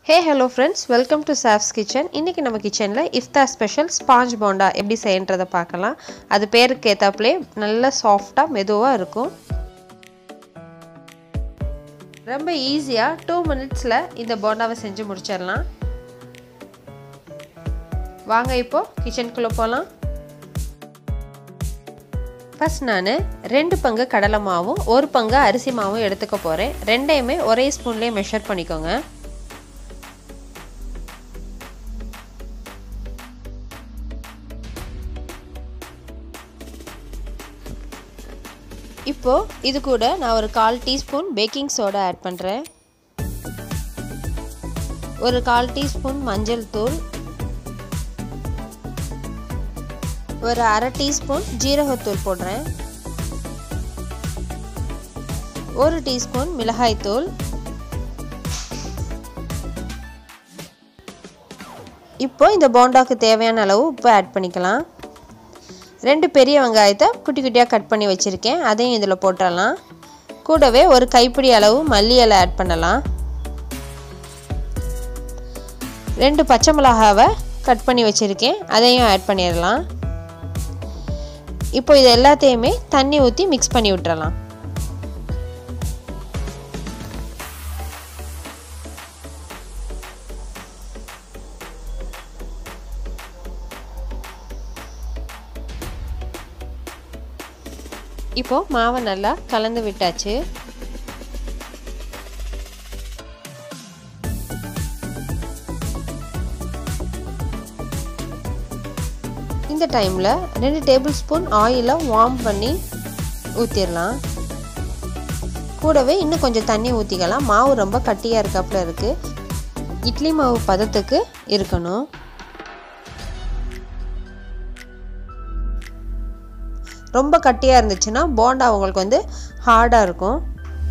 hey hello friends welcome to சாஃப்ஸ் kitchen இன்றைக்கி நம்ம கிச்சனில் இஃப்தார் ஸ்பெஷல் ஸ்பாஞ்ச் போண்டா எப்படி செய்யன்றதை பார்க்கலாம் அது பேருக்கு ஏற்றாப்புலே நல்லா சாஃப்டாக மெதுவாக இருக்கும் ரொம்ப ஈஸியாக டூ மினிட்ஸில் இந்த போண்டாவை செஞ்சு முடிச்சிடலாம் வாங்க இப்போது கிச்சனுக்குள்ளே போகலாம் ஃபஸ்ட் நான் ரெண்டு பங்கு கடலை மாவும் ஒரு பங்கு அரிசி மாவும் எடுத்துக்க போகிறேன் ரெண்டையுமே ஒரே ஸ்பூன்லேயே மெஷர் பண்ணிக்கோங்க இப்போது இது கூட நான் ஒரு கால் டீஸ்பூன் பேக்கிங் சோடா ஆட் பண்ணுறேன் ஒரு கால் டீஸ்பூன் மஞ்சள் தூள் ஒரு அரை டீஸ்பூன் ஜீரகத்தூள் போடுறேன் ஒரு டீஸ்பூன் மிளகாய்த்தூள் இப்போ இந்த போண்டாக்கு தேவையான அளவு உப்பு ஆட் பண்ணிக்கலாம் ரெண்டு பெரிய வெங்காயத்தை குட்டி குட்டியாக கட் பண்ணி வச்சுருக்கேன் அதையும் இதில் போட்டுடலாம் கூடவே ஒரு கைப்பிடி அளவு மல்லி இலை ஆட் பண்ணலாம் ரெண்டு பச்சை மிளகாவை கட் பண்ணி வச்சுருக்கேன் அதையும் ஆட் பண்ணிடலாம் இப்போ இது எல்லாத்தையுமே தண்ணி ஊற்றி மிக்ஸ் பண்ணி விட்டுறலாம் இப்போ மாவை நல்லா கலந்து விட்டாச்சு இந்த டைமில் ரெண்டு டேபிள் ஸ்பூன் ஆயிலை வார்ம் பண்ணி ஊற்றிடலாம் கூடவே இன்னும் கொஞ்சம் தண்ணி ஊற்றிக்கலாம் மாவு ரொம்ப கட்டியாக இருக்காப்புல இருக்குது இட்லி மாவு பதத்துக்கு இருக்கணும் ரொம்ப கட்டியாக இருந்துச்சுன்னா போண்டா உங்களுக்கு வந்து ஹார்டாக இருக்கும்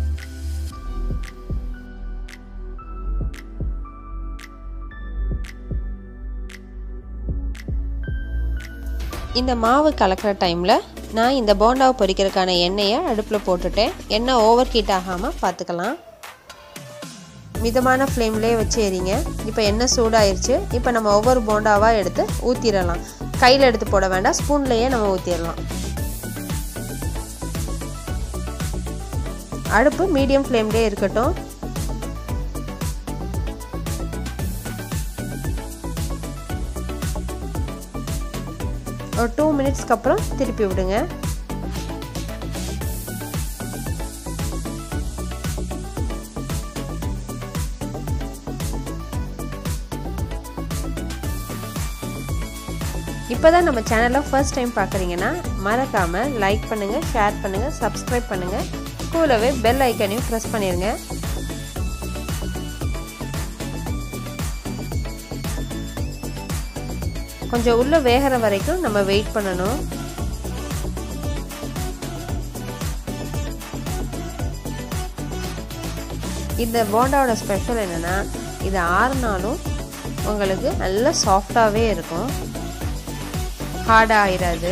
இந்த மாவு கலக்கிற டைமில் நான் இந்த போண்டாவை பொரிக்கிறதுக்கான எண்ணெயை அடுப்பில் போட்டுட்டேன் எண்ணெய் ஓவர் ஹீட் ஆகாமல் பார்த்துக்கலாம் மிதமான ஃப்ளேம்லேயே வச்சு எரிங்க இப்போ எண்ணெய் சூடாயிருச்சு இப்போ நம்ம ஒவ்வொரு போண்டாவாக எடுத்து ஊற்றிடலாம் கையில் எடுத்து போட வேண்டாம் ஸ்பூன்லேயே நம்ம ஊற்றிடலாம் அடுப்பு மீடியம் ஃப்ளேம்லேயே இருக்கட்டும் ஒரு டூ மினிட்ஸ்க்கு அப்புறம் திருப்பி விடுங்க இப்போ தான் நம்ம சேனலை ஃபர்ஸ்ட் டைம் பார்க்குறீங்கன்னா மறக்காமல் லைக் பண்ணுங்கள் ஷேர் பண்ணுங்கள் சப்ஸ்கிரைப் பண்ணுங்கள் கூடவே பெல் ஐக்கனையும் ப்ரெஸ் பண்ணிடுங்க கொஞ்சம் உள்ளே வேகிற வரைக்கும் நம்ம வெயிட் பண்ணணும் இந்த போண்டாவோட ஸ்பெஷல் என்னென்னா இது ஆறுனாலும் உங்களுக்கு நல்ல சாஃப்டாகவே இருக்கும் ஹார்டாக ஆயிடாது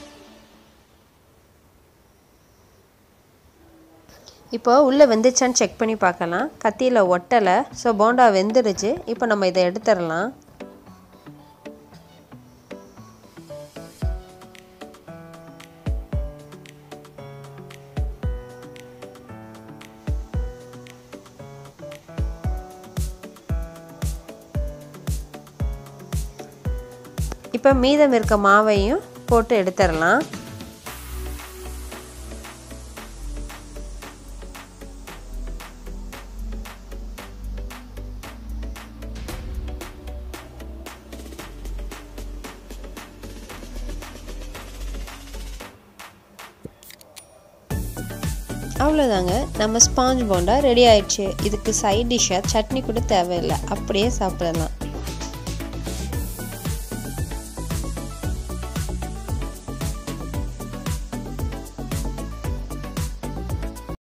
இப்போ உள்ளே வெந்துச்சான்னு செக் பண்ணி பார்க்கலாம் கத்தியில் ஒட்டலை ஸோ போண்டா வெந்துருச்சு இப்போ நம்ம இதை எடுத்துடலாம் இப்போ மீதம் இருக்க மாவையும் போட்டு எடுத்துடலாம் அவ்வளோதாங்க நம்ம ஸ்பாஞ்ச் போண்டா ரெடி ஆயிடுச்சு இதுக்கு சைட் டிஷ்ஷாக சட்னி கூட தேவையில்லை அப்படியே சாப்பிடலாம்